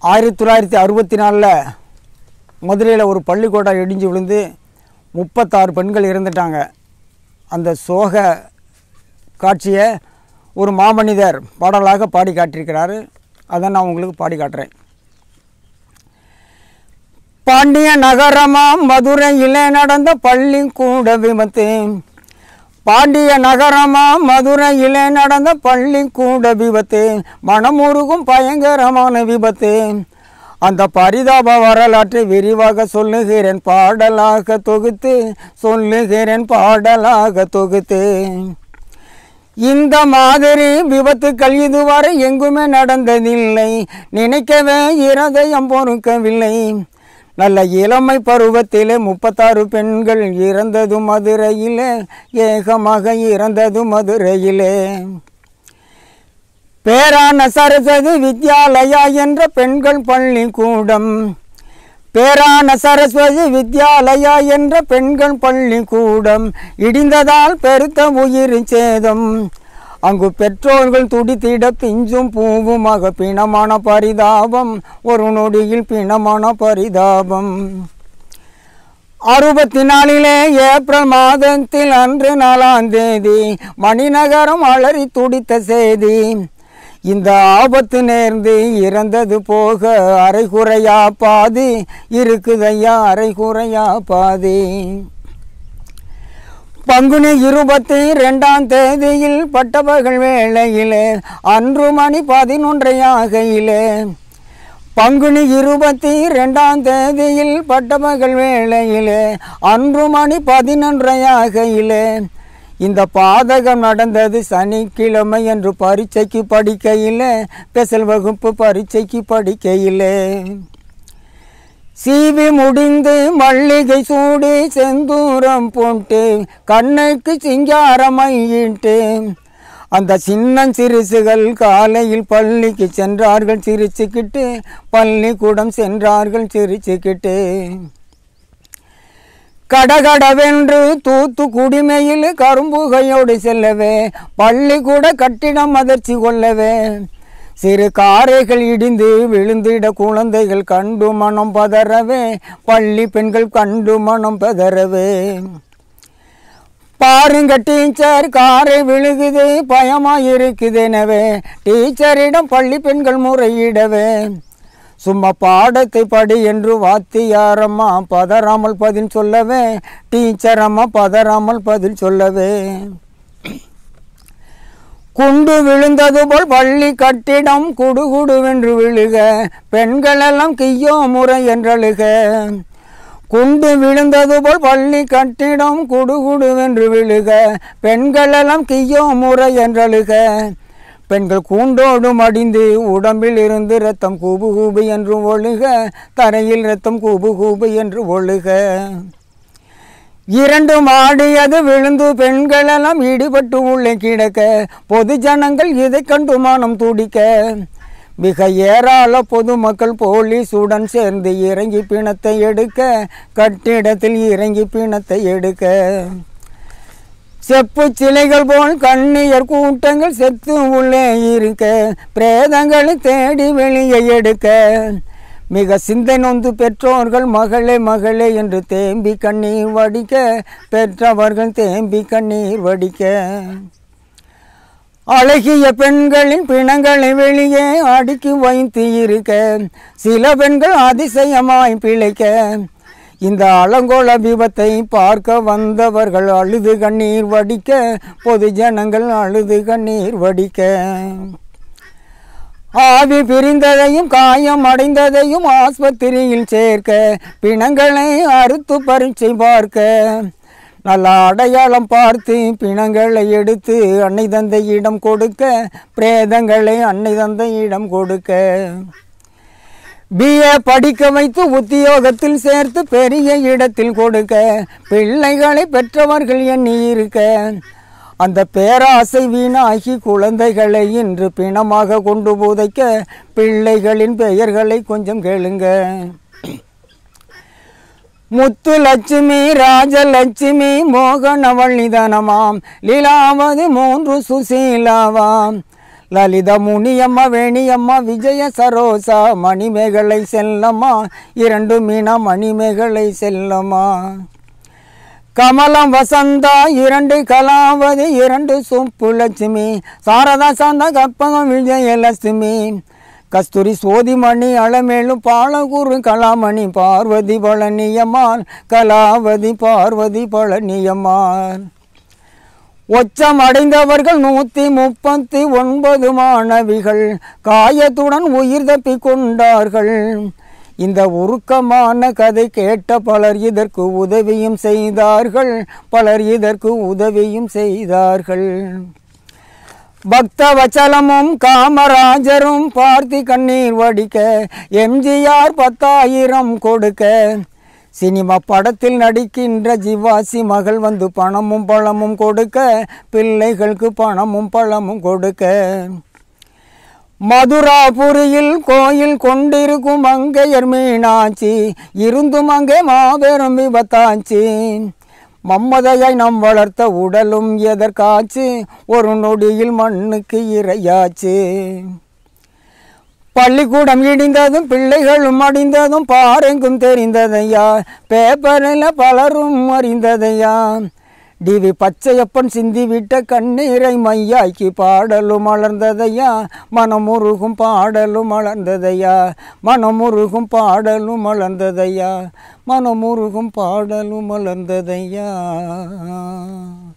ஆயிரத்தி தொள்ளாயிரத்தி அறுபத்தி நாலில் மதுரையில் ஒரு பள்ளிக்கூடம் இடிஞ்சு விழுந்து முப்பத்தாறு பெண்கள் இறந்துட்டாங்க அந்த சோக காட்சியை ஒரு மாமனிதர் பாடலாக பாடி காட்டியிருக்கிறாரு அதை நான் உங்களுக்கு பாடி காட்டுறேன் பாண்டிய நகரமாம் மதுரையிலே நடந்த பள்ளிக்கூட விபத்து பாண்டிய நகரமாம் மதுரையிலே நடந்த பள்ளிக்கூட விபத்து மனமுருகும் பயங்கரமான விபத்து அந்த பரிதாப வரலாற்றை விரிவாக சொல்லுகிறேன் பாடலாக தொகுத்து சொல்லுகிறேன் பாடலாக தொகுத்து இந்த மாதிரி விபத்துக்கள் இதுவரை எங்குமே நடந்ததில்லை நினைக்கவே இருதயம் பொறுக்கவில்லை நல்ல இளமை பருவத்திலே முப்பத்தாறு பெண்கள் இறந்தது மதுரையிலே ஏகமாக இறந்தது மதுரையிலே பேரான சரஸ்வதி வித்யாலயா என்ற பெண்கள் பள்ளிக்கூடம் பேரான சரஸ்வதி வித்யாலயா என்ற பெண்கள் பள்ளிக்கூடம் இடிந்ததால் பெருத்த உயிர் சேதம் அங்கு பெற்றோர்கள் துடித்திட பிஞ்சும் பூவுமாக பிணமான பரிதாபம் ஒரு நொடியில் பிணமான பரிதாபம் அறுபத்தி நாலிலே ஏப்ரல் மாதத்தில் அன்று நாலாம் தேதி மணிநகரம் அலறி துடித்த செய்தி இந்த ஆபத்து நேர்ந்து இறந்தது போக அரைகுறையா பாதி இருக்குதையா அரைகுறையா பாதி பங்குனி இருபத்தி ரெண்டாம் தேதியில் பட்டபகல் வேளையிலே அன்று மணி பதினொன்றையாகையிலே பங்குனி இருபத்தி ரெண்டாம் தேதியில் பட்டபகல் வேளையிலே அன்று மணி பதினொன்றையாகையிலே இந்த பாதகம் நடந்தது சனிக்கிழமை என்று பரீட்சைக்கு படிக்கையிலே ஸ்பெஷல் வகுப்பு பரீட்சைக்கு படிக்கையிலே சீவி முடிந்து மல்லிகை சூடி செந்தூரம் போட்டு கண்ணுக்கு சிங்காரமையிட்டு அந்த சின்ன சிறுசுகள் காலையில் பள்ளிக்கு சென்றார்கள் சிரிச்சுக்கிட்டு பள்ளிக்கூடம் சென்றார்கள் சிரிச்சுக்கிட்டு கடகடவென்று தூத்து குடிமையில் கரும்புகையோடு செல்லவே பள்ளிக்கூட கட்டிடம் அதிர்ச்சி கொள்ளவே சிறு காரைகள் இடிந்து விழுந்திட குழந்தைகள் கண்டு மனம் பதறவே பள்ளி பெண்கள் கண்டு மனம் பதறவே பாருங்க டீச்சர் காரை விழுகுது பயமா இருக்குதெனவே டீச்சரிடம் பள்ளி பெண்கள் முறையிடவே சும்மா பாடத்தை படி என்று வாத்தியாரம்மா பதறாமல் பதில் சொல்லவே டீச்சர் அம்மா பதறாமல் பதில் சொல்லவே குண்டு விழுந்தது போல் பள்ளி கட்டிடம் குடுகுடுவென்று விழுக பெண்களெல்லாம் கிய்யோ முறை என்றழுக குண்டு விழுந்தது போல் பள்ளி கட்டிடம் குடுகுடுவென்று விழுக பெண்களெல்லாம் கிய்யோ முறை என்றழுக பெண்கள் கூண்டோடு மடிந்து உடம்பில் இருந்து ரத்தம் கூபு கூபு என்று ஒழுக தரையில் ரத்தம் கூபு கூபு என்று ஒழுக இரண்டு மாடியது விழுந்து பெண்களெல்லாம் ஈடுபட்டு உள்ளே கிடக்க பொது ஜனங்கள் இதை கண்டு மானம் துடிக்க மிக ஏராள பொதுமக்கள் போலீஸுடன் சேர்ந்து இறங்கி பிணத்தை எடுக்க கட்டிடத்தில் இறங்கி பிணத்தை எடுக்க செப்பு சிலைகள் போல் கண்ணியர் கூட்டங்கள் செத்து உள்ளே இருக்க பிரேதங்களை தேடி வெளியே எடுக்க மிக சிந்தை நொந்து பெற்றோர்கள் மகளே மகளே என்று தேம்பி கண்ணீர் வடிக்க பெற்றவர்கள் தேம்பி கண்ணீர் வடிக்க அழகிய பெண்களின் பிணங்களை வெளியே அடுக்கி வைத்து இருக்க சில பெண்கள் அதிசயமாய் பிழைக்க இந்த அலங்கோல விபத்தை பார்க்க வந்தவர்கள் அழுது கண்ணீர் வடிக்க பொது ஜனங்கள் அழுது கண்ணீர் வடிக்க ஆவி பிரிந்ததையும் காயம் அடைந்ததையும் ஆஸ்பத்திரியில் சேர்க்க பிணங்களை அறுத்து பரீட்சை பார்க்க நல்ல அடையாளம் பார்த்து பிணங்களை எடுத்து அன்னை தந்தையிடம் கொடுக்க பிரேதங்களை அன்னை தந்தையிடம் கொடுக்க பிஏ படிக்க வைத்து உத்தியோகத்தில் சேர்த்து பெரிய இடத்தில் கொடுக்க பிள்ளைகளை பெற்றவர்கள் எண்ணி இருக்க அந்த பேராசை வீணாகி குழந்தைகளை இன்று பிணமாக கொண்டு புதைக்க பிள்ளைகளின் பெயர்களை கொஞ்சம் கேளுங்க முத்து லட்சுமி ராஜலட்சுமி மோகனவள்ளிதனமாம் லீலாவதி மூன்று சுசீலாவாம் லலித முனியம்மா வேணியம்மா விஜய சரோசா மணிமேகலை செல்லம்மா இரண்டு மீனா மணிமேகலை செல்லம்மா கமலம் வசந்தா இரண்டு கலாவதி இரண்டு சுப்புலட்சுமி சாரதா சாந்தா கற்பகம் விஜயலட்சுமி கஸ்தூரி சோதிமணி அளமேலும் பாலகுரு கலாமணி பார்வதி பழனியம்மாள் கலாவதி பார்வதி பழனியம்மாள் உச்சம் அடைந்தவர்கள் நூற்றி முப்பத்தி ஒன்பது மாணவிகள் காயத்துடன் உயிர் தப்பி கொண்டார்கள் இந்த உருக்கமான கதை கேட்ட பலர் இதற்கு உதவியும் செய்தார்கள் பலர் இதற்கு உதவியும் செய்தார்கள் பக்த வச்சலமும் காமராஜரும் பார்த்தி கண்ணீர் வடிக்க எம்ஜிஆர் பத்தாயிரம் கொடுக்க சினிமா படத்தில் நடிக்கின்ற ஜிவாசி மகள் வந்து பணமும் பழமும் கொடுக்க பிள்ளைகளுக்கு பணமும் பழமும் கொடுக்க மதுராபுரியில் கோயில் கொண்டிருக்கும் மங்கையர் மீனாட்சி இருந்தும் அங்கே மாபெரும் விபத்தாச்சு மம்மதையாய் நாம் வளர்த்த உடலும் எதற்காச்சு ஒரு நொடியில் மண்ணுக்கு இரையாச்சு பள்ளிக்கூடம் இடிந்ததும் பிள்ளைகளும் அடிந்ததும் பாரெங்கும் தெரிந்ததையா பேப்பரில் பலரும் அறிந்ததையா டிவி பச்சையப்பன் சிந்திவிட்ட கண்ணீரை மையாக்கி பாடலும் மலர்ந்ததையா மனமுருகும் பாடலும் மலர்ந்ததையா மனமுருகும் பாடலும் மலர்ந்ததையா மனமுருகும் பாடலும் மலர்ந்ததையா